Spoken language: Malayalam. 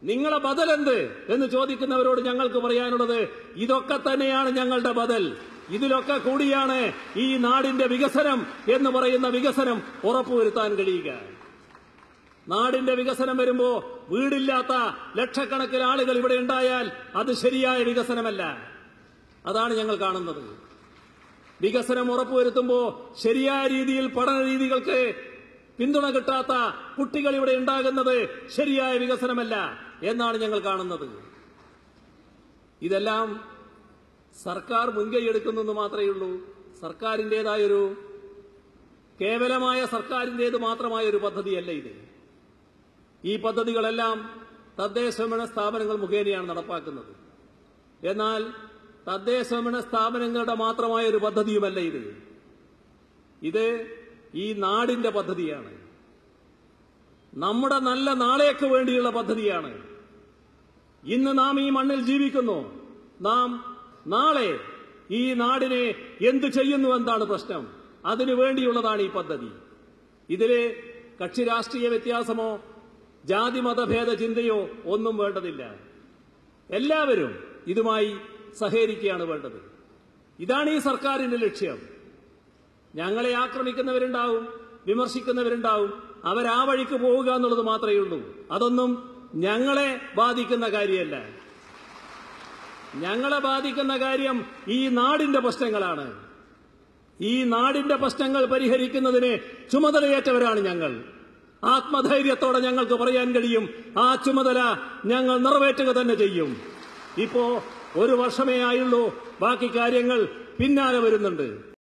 നിങ്ങളെ ബദൽ എന്ത് എന്ന് ചോദിക്കുന്നവരോട് ഞങ്ങൾക്ക് പറയാനുള്ളത് ഇതൊക്കെ തന്നെയാണ് ഞങ്ങളുടെ ബദൽ ഇതിലൊക്കെ കൂടിയാണ് ഈ നാടിന്റെ വികസനം എന്ന് പറയുന്ന വികസനം ഉറപ്പുവരുത്താൻ കഴിയുക നാടിന്റെ വികസനം വരുമ്പോ വീടില്ലാത്ത ലക്ഷക്കണക്കിന് ആളുകൾ ഇവിടെ ഉണ്ടായാൽ അത് ശരിയായ വികസനമല്ല അതാണ് ഞങ്ങൾ കാണുന്നത് വികസനം ഉറപ്പുവരുത്തുമ്പോ ശരിയായ രീതിയിൽ പഠന രീതികൾക്ക് പിന്തുണ കിട്ടാത്ത കുട്ടികൾ ഇവിടെ ഉണ്ടാകുന്നത് ശരിയായ വികസനമല്ല എന്നാണ് ഞങ്ങൾ കാണുന്നത് ഇതെല്ലാം സർക്കാർ മുൻകൈയെടുക്കുന്നെന്ന് മാത്രമേ ഉള്ളൂ സർക്കാരിൻ്റെതായൊരു കേവലമായ സർക്കാരിൻ്റേത് മാത്രമായ ഒരു പദ്ധതിയല്ല ഇത് ഈ പദ്ധതികളെല്ലാം തദ്ദേശഭരണ സ്ഥാപനങ്ങൾ മുഖേനയാണ് നടപ്പാക്കുന്നത് എന്നാൽ തദ്ദേശഭരണ സ്ഥാപനങ്ങളുടെ മാത്രമായ ഒരു പദ്ധതിയുമല്ല ഇത് ഇത് ഈ നാടിന്റെ പദ്ധതിയാണ് നമ്മുടെ നല്ല നാളേക്ക് വേണ്ടിയുള്ള പദ്ധതിയാണ് ഇന്ന് നാം ഈ മണ്ണിൽ ജീവിക്കുന്നു നാം നാളെ ഈ നാടിനെ എന്തു ചെയ്യുന്നു എന്താണ് പ്രശ്നം അതിനു വേണ്ടിയുള്ളതാണ് ഈ പദ്ധതി ഇതില് കക്ഷി രാഷ്ട്രീയ വ്യത്യാസമോ ജാതി മതഭേദ ചിന്തയോ ഒന്നും വേണ്ടതില്ല എല്ലാവരും ഇതുമായി സഹകരിക്കുകയാണ് വേണ്ടത് ഇതാണ് ഈ സർക്കാരിന്റെ ലക്ഷ്യം ഞങ്ങളെ ആക്രമിക്കുന്നവരുണ്ടാവും വിമർശിക്കുന്നവരുണ്ടാവും അവരാ വഴിക്ക് പോവുക എന്നുള്ളത് മാത്രമേ ഉള്ളൂ അതൊന്നും ഞങ്ങളെ ബാധിക്കുന്ന കാര്യമല്ല ഞങ്ങളെ ബാധിക്കുന്ന കാര്യം ഈ നാടിന്റെ പ്രശ്നങ്ങളാണ് ഈ നാടിന്റെ പ്രശ്നങ്ങൾ പരിഹരിക്കുന്നതിന് ചുമതലയേറ്റവരാണ് ഞങ്ങൾ ആത്മധൈര്യത്തോടെ ഞങ്ങൾക്ക് പറയാൻ കഴിയും ആ ചുമതല ഞങ്ങൾ നിറവേറ്റുക തന്നെ ചെയ്യും ഇപ്പോ ഒരു വർഷമേ ആയുള്ളൂ ബാക്കി കാര്യങ്ങൾ പിന്നാലെ വരുന്നുണ്ട്